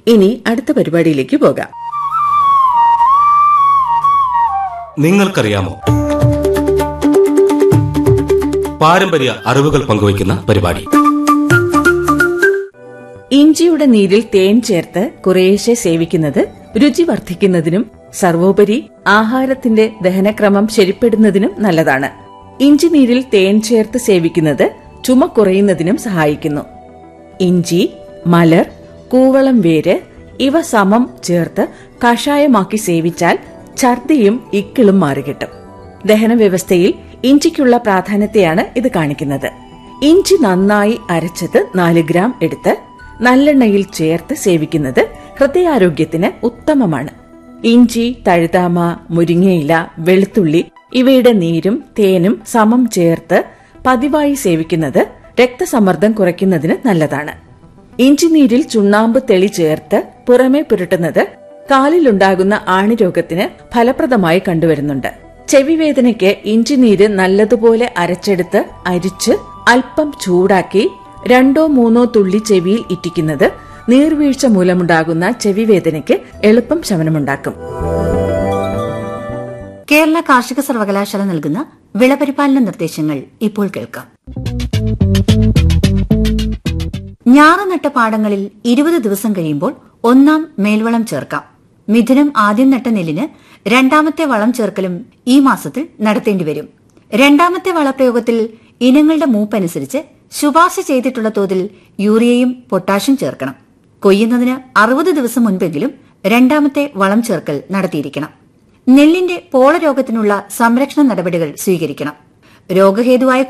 ഇനി അടുത്ത പരിപാടിയിലേക്ക് പോകാം നിങ്ങൾക്കറിയാമോ പാരമ്പര്യ അറിവുകൾ പങ്കുവയ്ക്കുന്ന പരിപാടി ഇഞ്ചിയുടെ നീരിൽ തേൻ ചേർത്ത് കുറേശ്ശെ സേവിക്കുന്നത് രുചി വർദ്ധിക്കുന്നതിനും സർവോപരി ആഹാരത്തിന്റെ ദഹനക്രമം ശരിപ്പെടുന്നതിനും നല്ലതാണ് ഇഞ്ചി നീരിൽ തേൻ ചേർത്ത് സേവിക്കുന്നത് ചുമ കുറയുന്നതിനും സഹായിക്കുന്നു ഇഞ്ചി മലർ കൂവളം വേര് ഇവ സമം ചേർത്ത് കഷായമാക്കി സേവിച്ചാൽ ഛർദിയും ഇക്കിളും മാറികിട്ടും ദഹന വ്യവസ്ഥയിൽ ഇഞ്ചിക്കുള്ള പ്രാധാന്യത്തെയാണ് ഇത് കാണിക്കുന്നത് ഇഞ്ചി നന്നായി അരച്ചത് നാല് ഗ്രാം എടുത്ത് നല്ലെണ്ണയിൽ ചേർത്ത് സേവിക്കുന്നത് ഹൃദയാരോഗ്യത്തിന് ഉത്തമമാണ് ഇഞ്ചി തഴുതാമ മുരിങ്ങയില വെളുത്തുള്ളി ഇവയുടെ നീരും തേനും സമം ചേർത്ത് പതിവായി സേവിക്കുന്നത് രക്തസമ്മർദ്ദം കുറയ്ക്കുന്നതിന് നല്ലതാണ് ഇഞ്ചിനീരിൽ ചുണ്ണാമ്പ് തെളി ചേർത്ത് പുറമെ പുരട്ടുന്നത് കാലിലുണ്ടാകുന്ന ആണിരോഗത്തിന് ഫലപ്രദമായി കണ്ടുവരുന്നുണ്ട് ചെവിവേദനയ്ക്ക് ഇഞ്ചിനീര് നല്ലതുപോലെ അരച്ചെടുത്ത് അരിച്ച് അല്പം ചൂടാക്കി രണ്ടോ മൂന്നോ തുള്ളി ചെവിയിൽ ഇറ്റിക്കുന്നത് നീർവീഴ്ച മൂലമുണ്ടാകുന്ന ചെവിവേദനയ്ക്ക് എളുപ്പം ശമനമുണ്ടാക്കും കേരള കാർഷിക സർവകലാശാല നൽകുന്ന വിളപരിപാലന നിർദ്ദേശങ്ങൾ ഇപ്പോൾ കേൾക്കാം ഞാറ് നട്ട പാടങ്ങളിൽ ഇരുപത് ദിവസം കഴിയുമ്പോൾ ഒന്നാം മേൽവളം ചേർക്കാം മിഥുനം ആദ്യം നട്ട നെല്ലിന് രണ്ടാമത്തെ വളം ചേർക്കലും ഈ മാസത്തിൽ നടത്തേണ്ടി വരും രണ്ടാമത്തെ വളപ്രയോഗത്തിൽ ഇനങ്ങളുടെ മൂപ്പനുസരിച്ച് ശുപാർശ ചെയ്തിട്ടുള്ള തോതിൽ യൂറിയയും പൊട്ടാഷ്യം ചേർക്കണം കൊയ്യുന്നതിന് അറുപത് ദിവസം മുൻപെങ്കിലും രണ്ടാമത്തെ വളം ചേർക്കൽ നടത്തിയിരിക്കണം നെല്ലിന്റെ പോളരോഗത്തിനുള്ള സംരക്ഷണ നടപടികൾ സ്വീകരിക്കണം രോഗഹേതുവായ